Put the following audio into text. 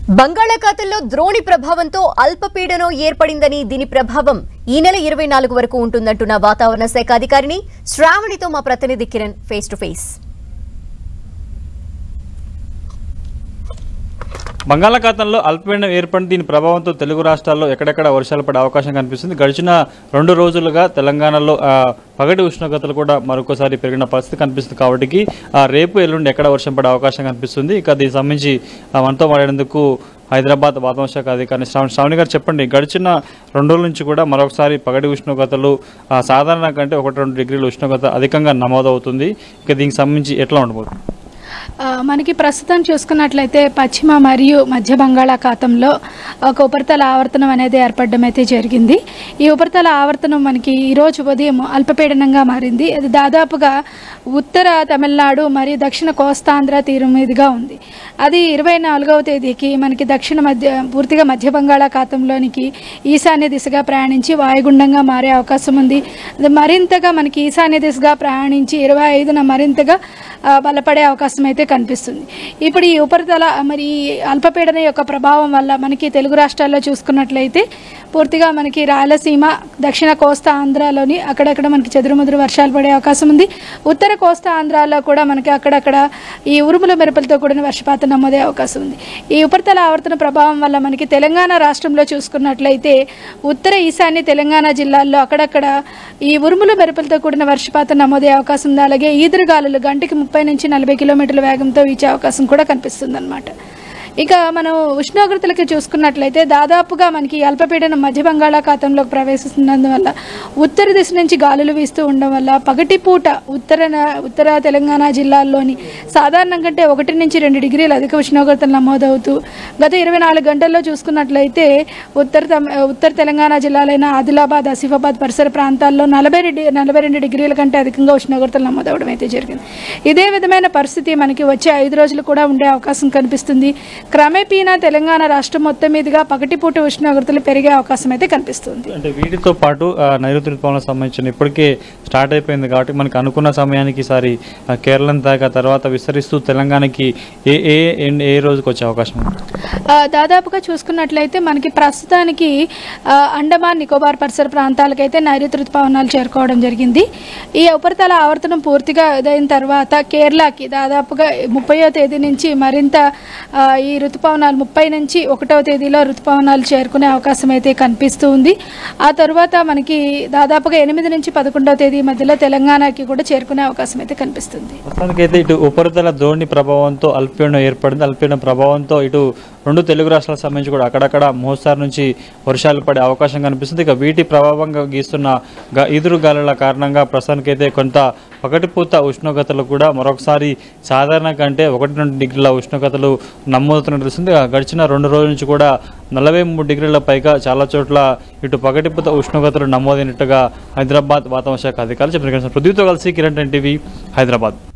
బంగాళాఖాతంలో ద్రోణి ప్రభావంతో అల్పపీడనం ఏర్పడిందని దీని ప్రభావం ఈ నెల ఇరవై నాలుగు వరకు ఉంటుందంటున్న వాతావరణ శాఖ అధికారిని శ్రావణితో మా ప్రతినిధి కిరణ్ ఫేస్ టు ఫేస్ బంగాళాఖాతంలో అల్పపీడనం ఏర్పడిన దీని ప్రభావంతో తెలుగు రాష్ట్రాల్లో ఎక్కడెక్కడ వర్షాలు పడే అవకాశం కనిపిస్తుంది గడిచిన రెండు రోజులుగా తెలంగాణలో ఆ, పగటి ఉష్ణోగ్రతలు కూడా మరొకసారి పెరిగిన పరిస్థితి కనిపిస్తుంది కాబట్టి ఆ, రేపు ఎల్లుండి ఎక్కడ వర్షం పడే అవకాశం కనిపిస్తుంది ఇక దీనికి సంబంధించి ఆ, మనతో మాట్లాడేందుకు హైదరాబాద్ వాతావరణ శాఖ అధికారి శ్రావణి శ్రావణి గారు చెప్పండి గడిచిన రెండు రోజుల నుంచి కూడా మరొకసారి పగటి ఉష్ణోగ్రతలు ఆ, సాధారణ కంటే ఒకటి రెండు డిగ్రీల ఉష్ణోగ్రత అధికంగా నమోదవుతుంది ఇక దీనికి సంబంధించి ఎట్లా ఉండబోతుంది ఆ, మనకి ప్రస్తుతం చూసుకున్నట్లయితే పశ్చిమ మరియు మధ్య బంగాళాఖాతంలో ఒక ఉపరితల ఆవర్తనం అనేది ఏర్పడడం అయితే జరిగింది ఈ ఉపరితల ఆవర్తనం మనకి ఈరోజు ఉదయం అల్పపీడనంగా మారింది అది దాదాపుగా ఉత్తర తమిళనాడు మరియు దక్షిణ కోస్తాంధ్ర తీరం మీదుగా ఉంది అది ఇరవై నాలుగవ తేదీకి మనకి దక్షిణ మధ్య పూర్తిగా మధ్య బంగాళాఖాతంలోనికి ఈశాన్య దిశగా ప్రయాణించి వాయుగుండంగా మారే అవకాశం ఉంది అది మరింతగా మనకి ఈశాన్య దిశగా ప్రయాణించి ఇరవై ఐదున మరింతగా ఆ, బలపడే అవకాశం అయితే కనిపిస్తుంది ఇప్పుడు ఈ ఉపరితల మరి ఈ అల్పపీడన యొక్క ప్రభావం వల్ల మనకి తెలుగు రాష్ట్రాల్లో చూసుకున్నట్లయితే పూర్తిగా మనకి రాయలసీమ దక్షిణ కోస్తా ఆంధ్రాలోని అక్కడక్కడ మనకి చెదురుముదురు వర్షాలు పడే అవకాశం ఉంది ఉత్తర కోస్తా ఆంధ్రాలో కూడా మనకి అక్కడక్కడ ఈ ఉరుముల మెరుపులతో కూడిన వర్షపాతం నమోదే అవకాశం ఉంది ఈ ఉపరితల ఆవర్తన ప్రభావం వల్ల మనకి తెలంగాణ రాష్ట్రంలో చూసుకున్నట్లయితే ఉత్తర ఈశాన్య తెలంగాణ జిల్లాల్లో అక్కడక్కడ ఈ ఉరుముల మెరుపులతో కూడిన వర్షపాతం నమోదే అవకాశం ఉంది అలాగే ఈదురుగాలులు గంటకి ముప్పై నుంచి నలభై కిలోమీటర్ల వేగంతో వీచే అవకాశం కూడా కనిపిస్తుంది అనమాట ఇక మనం ఉష్ణోగ్రతలకి చూసుకున్నట్లయితే దాదాపుగా మనకి ఈ అల్పపీడనం మధ్య బంగాళాఖాతంలోకి ప్రవేశిస్తున్నందువల్ల ఉత్తర దిశ నుంచి గాలులు వీస్తూ ఉండడం వల్ల పగటిపూట ఉత్తర ఉత్తర తెలంగాణ జిల్లాల్లోని సాధారణం కంటే ఒకటి నుంచి రెండు డిగ్రీలు అధిక ఉష్ణోగ్రతలు నమోదవుతూ గత ఇరవై నాలుగు గంటల్లో చూసుకున్నట్లయితే ఉత్తర తమ- ఉత్తర తెలంగాణ జిల్లాలైన ఆదిలాబాద్ ఆసిఫాబాద్ పరిసర ప్రాంతాల్లో నలభై రెండు నలభై రెండు డిగ్రీల కంటే అధికంగా ఉష్ణోగ్రతలు నమోదవడం అయితే జరిగింది ఇదే విధమైన పరిస్థితి మనకి వచ్చే ఐదు రోజులు కూడా ఉండే అవకాశం కనిపిస్తుంది క్రమేపీనా తెలంగాణ రాష్ట్రం మొత్తం మీదుగా పగటిపూట ఉష్ణోగ్రతలు పెరిగే అవకాశం అయితే కనిపిస్తుంది అంటే వీటితో పాటు ఆ, నైరుతి ఋతుపవనాలకు సంబంధించిన ఇప్పటికే స్టార్ట్ అయిపోయింది కాబట్టి మనకి అనుకున్న సమయానికి ఈసారి ఆ, కేరళం దాకా తర్వాత విస్తరిస్తూ తెలంగాణకి ఏ ఏ ఏ- ఏ రోజుకి వచ్చే అవకాశం ఉంది ఆ, దాదాపుగా చూసుకున్నట్లయితే మనకి ప్రస్తుతానికి ఆ, అండమాన్ నికోబార్ పరిసర ప్రాంతాలకైతే నైరుతి ఋతుపవనాలు చేరుకోవడం జరిగింది ఈ ఉపరితల ఆవర్తనం పూర్తిగా ఇదైన తర్వాత కేరళకి దాదాపుగా ముప్పయో తేదీ నుంచి మరింత ఆ, ఈ ఋతుపవనాలు ముప్పై నుంచి ఒకటవ తేదీలో ఋతుపవనాలు చేరుకునే అవకాశం అయితే కనిపిస్తూ ఉంది ఆ తరువాత మనకి దాదాపుగా ఎనిమిది నుంచి పదకొండవ తేదీ మధ్యలో తెలంగాణకి కూడా చేరుకునే అవకాశం అయితే కనిపిస్తుంది ప్రస్తుతానికైతే ఇటు ఉపరితల ద్రోణి ప్రభావంతో అల్పపీడనం ఏర్పడింది అల్పపీడనం ప్రభావంతో ఇటు రెండు తెలుగు రాష్ట్రాలకు సంబంధించి కూడా అక్కడక్కడ మోస్తారు నుంచి వర్షాలు పడే అవకాశం కనిపిస్తుంది ఇక వీటి ప్రభావంగా గీస్తున్న గ- ఈదురు గాలుల కారణంగా ప్రస్తుతానికైతే కొంత పగటిపూత ఉష్ణోగ్రతలు కూడా మరొకసారి సాధారణ కంటే ఒకటి రెండు డిగ్రీల ఉష్ణోగ్రతలు నమోదుతున్నట్టు తెలుస్తుంది ఆ గడిచిన రెండు రోజుల నుంచి కూడా నలభై మూడు డిగ్రీల పైగా చాలా చోట్ల ఇటు పగటిపూత ఉష్ణోగ్రతలు నమోదైనట్టుగా హైదరాబాద్ వాతావరణ శాఖ అధికారులు చెప్పిన పృథ్వీతో కలిసి కిరణ్ టీవీ హైదరాబాద్